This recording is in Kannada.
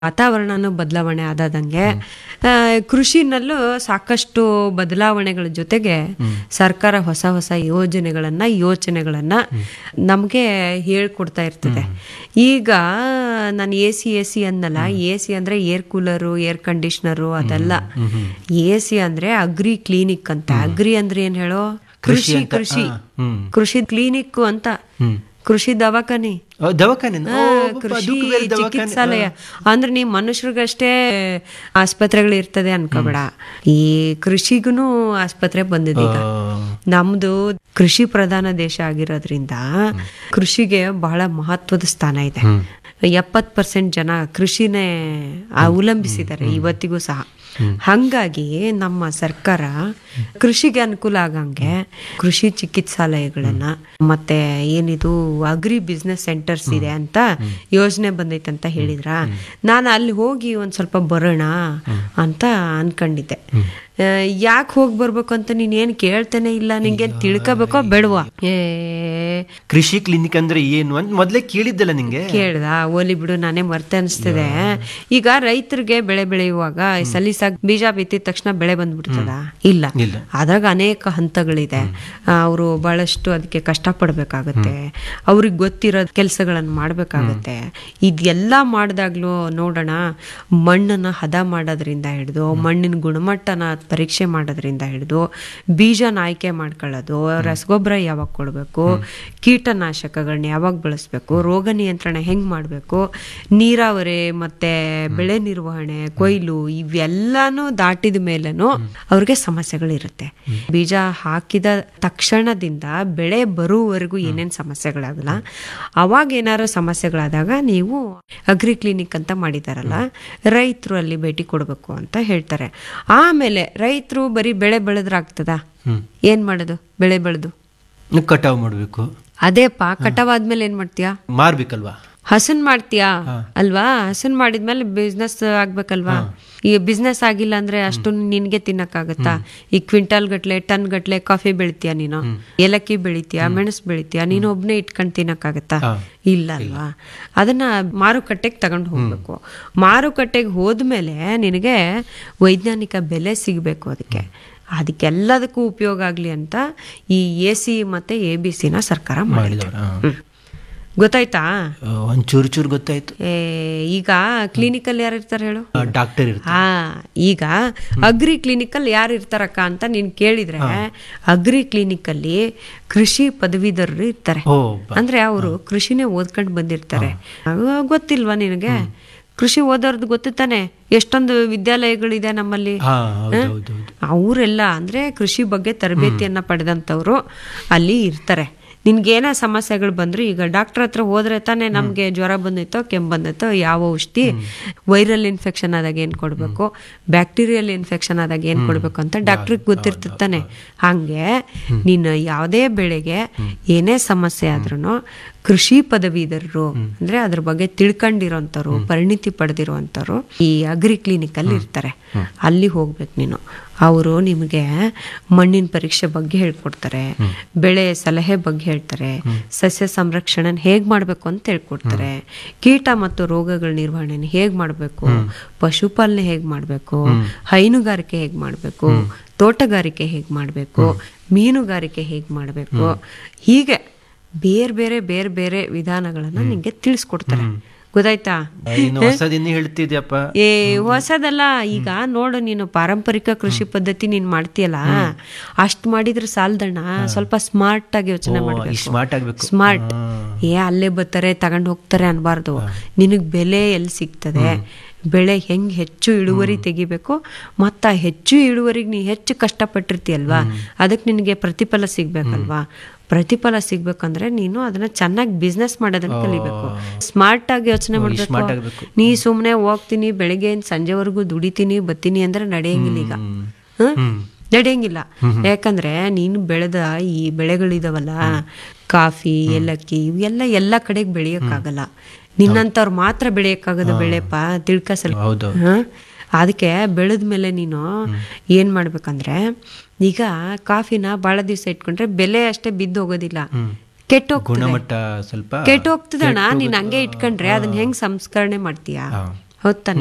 ವಾತಾವರಣನೂ ಬದಲಾವಣೆ ಆದಂಗೆ ಆ, ಕೃಷಿನಲ್ಲೂ ಸಾಕಷ್ಟು ಬದಲಾವಣೆಗಳ ಜೊತೆಗೆ ಸರ್ಕಾರ ಹೊಸ ಹೊಸ ಯೋಜನೆಗಳನ್ನ ಯೋಚನೆಗಳನ್ನ ನಮಗೆ ಹೇಳ್ಕೊಡ್ತಾ ಇರ್ತದೆ ಈಗ ನಾನು ಎ ಸಿ ಎ ಸಿ ಅಂದಲ್ಲ ಎ ಸಿ ಅಂದ್ರೆ ಏರ್ ಕೂಲರು ಏರ್ ಕಂಡೀಷನರು ಅದೆಲ್ಲ ಎ ಸಿ ಅಂದ್ರೆ ಅಗ್ರಿ ಕ್ಲಿನಿಕ್ ಅಂತ ಅಗ್ರಿ ಅಂದ್ರೆ ಏನ್ ಹೇಳೋ ಕೃಷಿ ಕೃಷಿ ಕೃಷಿ ಕ್ಲಿನಿಕ್ ಅಂತ ಕೃಷಿ ದವಾಖಾನೆ ಓ, ದವಾಖಾನೆನಾ? ಆ, ಓ, ಪಾಪ, ಕೃಷಿ ಅದಕ್ಕೂ ಬೇರೆ ದವಾಖಾನೆ. ಚಿಕಿತ್ಸಾಲಯ ಅಂದ್ರೆ ನೀ ಮನುಷ್ಯರಿಗಷ್ಟೇ ಆಸ್ಪತ್ರೆಗಳು ಇರ್ತದೆ ಅನ್ಕೋಬೇಡ ಈ ಕೃಷಿಗೂ ಆಸ್ಪತ್ರೆ ಬಂದಿದೆ ಈಗ ನಮ್ದು ಕೃಷಿ ಪ್ರಧಾನ ದೇಶ ಆಗಿರೋದ್ರಿಂದ ಕೃಷಿಗೆ ಬಹಳ ಮಹತ್ವದ ಸ್ಥಾನ ಇದೆ ಎಪ್ಪತ್ ಪರ್ಸೆಂಟ್ ಜನ ಕೃಷಿನೇ ಅವಲಂಬಿಸಿದ್ದಾರೆ ಇವತ್ತಿಗೂ ಸಹ ಹಂಗಾಗಿ ನಮ್ಮ ಸರ್ಕಾರ ಕೃಷಿಗೆ ಅನುಕೂಲ ಆಗಂಗೆ ಕೃಷಿ ಚಿಕಿತ್ಸಾಲಯಗಳನ್ನ ಮತ್ತೆ ಏನಿದು ಅಗ್ರಿ ಬಿಸ್ನೆಸ್ ಸೆಂಟರ್ಸ್ ಇದೆ ಅಂತ ಯೋಜನೆ ಬಂದೈತೆ ಅಂತ ಹೇಳಿದ್ರ ನಾನು ಅಲ್ಲಿ ಹೋಗಿ ಒಂದ್ ಸ್ವಲ್ಪ ಬರೋಣ ಅಂತ ಅನ್ಕೊಂಡಿದ್ದೆ ಯಾಕೆ ಹೋಗಿ ಬರ್ಬೇಕು ಅಂತ ನೀನ್ ಏನ್ ಕೇಳ್ತೇನೆ ಇಲ್ಲ ನಿಂಗೆ ತಿಳ್ಕೋಬೇಕೋ ಬೇಡವಾ ಏ ಕೃಷಿ ಕ್ಲಿನಿಕ್ ಅಂದ್ರೆ ಏನು ಅಂತ ಮೊದ್ಲೇ ಕೇಳಿದ್ದಲ್ಲ ನಿಂಗೆ ಕೇಳ್ದ ಓಲಿ ಬಿಡು ನಾನೇ ಮರ್ತೆ ಅನಿಸ್ತದೆ ಈಗ ರೈತರಿಗೆ ಬೆಳೆ ಬೆಳೆಯುವಾಗ ಸಲೀಸಾಗಿ ಬೀಜ ಬಿತ್ತಿದ ತಕ್ಷಣ ಬೆಳೆ ಬಂದ್ಬಿಡ್ತದ ಇಲ್ಲ ಇಲ್ಲ. ಅದ್ರಾಗ ಅನೇಕ ಹಂತಗಳಿದೆ ಅವರು ಬಹಳಷ್ಟು ಅದಕ್ಕೆ ಕಷ್ಟಪಡ್ಬೇಕಾಗತ್ತೆ ಅವ್ರಿಗೆ ಗೊತ್ತಿರೋ ಕೆಲಸಗಳನ್ನ ಮಾಡ್ಬೇಕಾಗತ್ತೆ ಇದೆಲ್ಲ ಮಾಡಿದಾಗ್ಲೂ ನೋಡೋಣ ಮಣ್ಣನ್ನ ಹದ ಮಾಡೋದ್ರಿಂದ ಹಿಡಿದು ಮಣ್ಣಿನ ಗುಣಮಟ್ಟನ ಪರೀಕ್ಷೆ ಮಾಡೋದ್ರಿಂದ ಹಿಡಿದು ಬೀಜನ ಆಯ್ಕೆ ಮಾಡ್ಕೊಳ್ಳೋದು ರಸಗೊಬ್ಬರ ಯಾವಾಗ ಕೊಡಬೇಕು ಕೀಟನಾಶಕಗಳನ್ನ ಯಾವಾಗ ಬಳಸಬೇಕು ರೋಗ ನಿಯಂತ್ರಣ ಹೆಂಗ್ ಮಾಡಬೇಕು ನೀರಾವರಿ ಮತ್ತೆ ಬೆಳೆ ನಿರ್ವಹಣೆ ಕೊಯ್ಲು ಇವೆಲ್ಲಾನು ದಾಟಿದ ಮೇಲೇನು ಅವ್ರಿಗೆ ಸಮಸ್ಯೆಗಳಿರುತ್ತೆ ಬೀಜ ಹಾಕಿದ ತಕ್ಷಣದಿಂದ ಬೆಳೆ ಬರುವವರೆಗೂ ಏನೇನ್ ಸಮಸ್ಯೆಗಳಾಗಲ್ಲ ಅವಾಗ ಏನಾರು ಸಮಸ್ಯೆಗಳಾದಾಗ ನೀವು ಅಗ್ರಿ ಕ್ಲಿನಿಕ್ ಅಂತ ಮಾಡಿದಾರಲ್ಲ ರೈತರು ಅಲ್ಲಿ ಭೇಟಿ ಕೊಡಬೇಕು ಅಂತ ಹೇಳ್ತಾರೆ ಆಮೇಲೆ ರೈತರು ಬರೀ ಬೆಳೆ ಬೆಳೆದ್ರಾಗ್ತದ ಏನ್ ಮಾಡೋದು ಬೆಳೆ ಬೆಳೆದು ಕಟಾವ್ ಮಾಡ್ಬೇಕು ಅದೇಪ್ಪ ಕಟಾವಾದ್ಮೇಲೆ ಏನ್ ಮಾಡ್ತೀಯಾ ಮಾರ್ಬೇಕಲ್ವಾ ಹಸನ್ ಮಾಡ್ತೀಯಾ ಅಲ್ವಾ ಹಸನ್ ಮಾಡಿದ್ಮೇಲೆ ಬಿಸ್ನೆಸ್ ಆಗ್ಬೇಕಲ್ವಾ ಈ ಬಿಸ್ನೆಸ್ ಆಗಿಲ್ಲ ಅಂದ್ರೆ ಅಷ್ಟು ನಿನ್ಗೆ ತಿನ್ನಕ್ಕಾಗತ್ತಾ ಈ ಕ್ವಿಂಟಲ್ ಗಟ್ಲೆ ಟನ್ ಗಟ್ಲೆ ಕಾಫಿ ಬೆಳಿತೀಯ ನೀನು ಏಲಕ್ಕಿ ಬೆಳಿತೀಯ ಮೆಣಸು ಬೆಳಿತೀಯ ನೀನು ಒಬ್ನೇ ಇಟ್ಕೊಂಡ್ ತಿನ್ನಕ್ಕಾಗತ್ತಾ ಇಲ್ಲ ಅಲ್ವಾ ಅದನ್ನ ಮಾರುಕಟ್ಟೆಗೆ ತಗೊಂಡು ಹೋಗ್ಬೇಕು ಮಾರುಕಟ್ಟೆಗೆ ಹೋದ್ಮೇಲೆ ನಿನಗೆ ವೈಜ್ಞಾನಿಕ ಬೆಲೆ ಸಿಗ್ಬೇಕು ಅದಕ್ಕೆ ಅದಕ್ಕೆಲ್ಲದಕ್ಕೂ ಉಪಯೋಗ ಆಗ್ಲಿ ಅಂತ ಈ ಎ ಸಿ ಮತ್ತೆ ಎ ಬಿ ಸಿನ ಸರ್ಕಾರ ಮಾಡಿದೆ ಮಾಡಿದವ್ರ ಹ್ಮ್. ಗೊತ್ತಾಯ್ತಾ ಒಂದ್ ಚೂರು ಚೂರು ಗೊತ್ತಾಯ್ತು ಏ, ಈಗ ಕ್ಲಿನಿಕಲ್ ಯಾರು ಇರ್ತಾರೆ ಹೇಳು ಡಾಕ್ಟರ್ ಇರ್ತಾರೆ ಹಾ ಈಗ ಅಗ್ರಿ ಕ್ಲಿನಿಕಲ್ ಯಾರು ಇರ್ತಾರಕ್ಕ ಅಂತ ನೀನ್ ಕೇಳಿದ್ರೆ ಅಗ್ರಿ ಕ್ಲಿನಿಕಲ್ಲಿ ಕೃಷಿ ಪದವೀಧರರು ಇರ್ತಾರೆ ಓ ಅಂದ್ರೆ ಅವರು ಕೃಷಿನೇ ಓದ್ಕೊಂಡು ಬಂದಿರ್ತಾರೆ ಅವ ಗೊತ್ತಿಲ್ವಾ ನಿನಗೆ ಕೃಷಿ ಓದೋರ್ದು ಗೊತ್ತು ತಾನೆ ಎಷ್ಟೊಂದು ವಿದ್ಯಾಲಯಗಳಿದೆ ನಮ್ಮಲ್ಲಿ ಹಾ ಹೌದೌದು ಅವರೆಲ್ಲ ಅಂದ್ರೆ ಕೃಷಿ ಬಗ್ಗೆ ತರಬೇತಿಯನ್ನ ಪಡೆದಂತವ್ರು ಅಲ್ಲಿ ಇರ್ತಾರೆ ನಿನ್ಗೇನ ಸಮಸ್ಯೆಗಳು ಬಂದ್ರು ಈಗ ಡಾಕ್ಟರ್ ಹತ್ರ ಹೋದ್ರೆ ತಾನೇ ನಮ್ಗೆ ಜ್ವರ ಬಂದೈತೋ ಕೆಮ್ಮು ಬಂದೈತೋ ಯಾವ ಔಷಧಿ ವೈರಲ್ ಇನ್ಫೆಕ್ಷನ್ ಆದಾಗ ಏನ್ ಕೊಡ್ಬೇಕು ಬ್ಯಾಕ್ಟೀರಿಯಲ್ ಇನ್ಫೆಕ್ಷನ್ ಆದಾಗ ಏನ್ ಕೊಡ್ಬೇಕು ಅಂತ ಡಾಕ್ಟ್ರಿಗೆ ಗೊತ್ತಿರ್ತಿರ್ತಾನೆ ಹಂಗೆ ನೀನು ಯಾವುದೇ ಬೆಳೆಗೆ ಏನೇ ಸಮಸ್ಯೆ ಆದ್ರೂ ಕೃಷಿ ಪದವೀಧರರು ಅಂದ್ರೆ ಅದ್ರ ಬಗ್ಗೆ ತಿಳ್ಕೊಂಡಿರೋಂಥವ್ರು ಪರಿಣಿತಿ ಪಡೆದಿರುವಂಥವ್ರು ಈ ಅಗ್ರಿ ಕ್ಲಿನಿಕ್ ಅಲ್ಲಿ ಇರ್ತಾರೆ ಅಲ್ಲಿ ಹೋಗ್ಬೇಕು ನೀನು ಅವರು ನಿಮಗೆ ಮಣ್ಣಿನ ಪರೀಕ್ಷೆ ಬಗ್ಗೆ ಹೇಳ್ಕೊಡ್ತಾರೆ ಬೆಳೆ ಸಲಹೆ ಬಗ್ಗೆ ಹೇಳ್ತಾರೆ ಸಸ್ಯ ಸಂರಕ್ಷಣೆ ಹೇಗ್ ಮಾಡ್ಬೇಕು ಅಂತ ಹೇಳ್ಕೊಡ್ತಾರೆ ಕೀಟ ಮತ್ತು ರೋಗಗಳ ನಿರ್ವಹಣೆ ಹೇಗ್ ಮಾಡ್ಬೇಕು ಪಶುಪಾಲನೆ ಹೇಗ್ ಮಾಡ್ಬೇಕು ಹೈನುಗಾರಿಕೆ ಹೇಗ್ ಮಾಡ್ಬೇಕು ತೋಟಗಾರಿಕೆ ಹೇಗ್ ಮಾಡ್ಬೇಕು ಮೀನುಗಾರಿಕೆ ಹೇಗ್ ಮಾಡ್ಬೇಕು ಹೀಗೆ ಬೇರೆ ಬೇರೆ ಬೇರೆ ಬೇರೆ ವಿಧಾನಗಳನ್ನ ನಿಂಗೆ ತಿಳಿಸ್ಕೊಡ್ತಾರೆ ಗೊತ್ತಾಯ್ತಾ ಇನ್ನು ಹೊಸದಿನ್ನು ಹೇಳ್ತಿದ್ಯಪ್ಪ ಏ ಹೊಸದಲ್ಲ ಈಗ ನೋಡು ನೀನು ಪಾರಂಪರಿಕ ಕೃಷಿ ಪದ್ಧತಿ ನೀನ್ ಮಾಡ್ತೀಯಲ್ಲ ಅಷ್ಟ್ ಮಾಡಿದ್ರೆ ಸಾಲ್ದಣ್ಣ ಸ್ವಲ್ಪ ಸ್ಮಾರ್ಟ್ ಆಗಿ ಯೋಚನೆ ಮಾಡ್ಬೇಕು ಸ್ಮಾರ್ಟ್ ಆಗ್ಬೇಕು ಸ್ಮಾರ್ಟ್ ಏ ಅಲ್ಲೇ ಬರ್ತಾರೆ ತಗೊಂಡ್ ಹೋಗ್ತಾರೆ ಅನ್ಬಾರ್ದು ನಿನಗ್ ಬೆಲೆ ಎಲ್ಲಿ ಸಿಗ್ತದೆ ಬೆಳೆ ಹೆಂಗ್ ಹೆಚ್ಚು ಇಳುವರಿ ತೆಗಿಬೇಕು ಮತ್ತ ಆ ಹೆಚ್ಚು ಇಳುವರಿಗೆ ನೀ ಹೆಚ್ಚು ಕಷ್ಟಪಟ್ಟಿರ್ತೀಯಲ್ವಾ ಅದಕ್ಕೆ ನಿನಗೆ ಪ್ರತಿಫಲ ಸಿಗ್ಬೇಕಲ್ವಾ ಪ್ರತಿಫಲ ಸಿಗ್ಬೇಕಂದ್ರೆ ನೀನು ಅದನ್ನ ಚೆನ್ನಾಗಿ ಬಿಸ್ನೆಸ್ ಮಾಡೋದನ್ನ ಕಲಿಬೇಕು ಸ್ಮಾರ್ಟ್ ಆಗಿ ಯೋಚನೆ ಸ್ಮಾರ್ಟ್ ಮಾಡ್ಬೇಕು ಆಗ್ಬೇಕು ನೀ ಸುಮ್ನೆ ಹೋಗ್ತೀನಿ ಬೆಳಿಗ್ಗೆ ಸಂಜೆವರೆಗೂ ದುಡಿತೀನಿ ಬತ್ತೀನಿ ಅಂದ್ರೆ ನಡೆಯಂಗಿಲ್ಲ ಈಗ ಹ್ಮ್? ನಡೆಯಂಗಿಲ್ಲ ಯಾಕಂದ್ರೆ ನೀನು ಬೆಳೆದ ಈ ಬೆಳೆಗಳಿದಾವಲ್ಲ ಕಾಫಿ ಏಲಕ್ಕಿ ಇವೆಲ್ಲ ಎಲ್ಲ ಕಡೆಗೆ ಬೆಳೆಯಕ್ಕಾಗಲ್ಲ ನಿನ್ನಂತವ್ರು ಮಾತ್ರ ಬೆಳೆಯಕ್ಕಾಗದ ಬೆಳೆಪ್ಪ ತಿಳ್ಕಸಲ್ ಹೌದು ಹ? ಅದಕ್ಕೆ ಬೆಳೆದ ಮೇಲೆ ನೀನು ಏನ್ ಮಾಡ್ಬೇಕಂದ್ರೆ ಈಗ ಕಾಫಿನ ಬಹಳ ದಿವಸ ಇಟ್ಕೊಂಡ್ರೆ ಬೆಲೆ ಅಷ್ಟೇ ಬಿದ್ದು ಹೋಗೋದಿಲ್ಲ ಕೆಟ್ಟೋಗ್ತದೆ ಗುಣಮಟ್ಟ ಸ್ವಲ್ಪ ಕೆಟ್ಟೋಗ್ತದಣ್ಣ ನೀನ್ ಹಂಗೆ ಇಟ್ಕೊಂಡ್ರೆ ಅದನ್ನ ಹೆಂಗ್ ಸಂಸ್ಕರಣೆ ಮಾಡ್ತೀಯಾ ಹಾ. ಹೌದ್ ತಾನೆ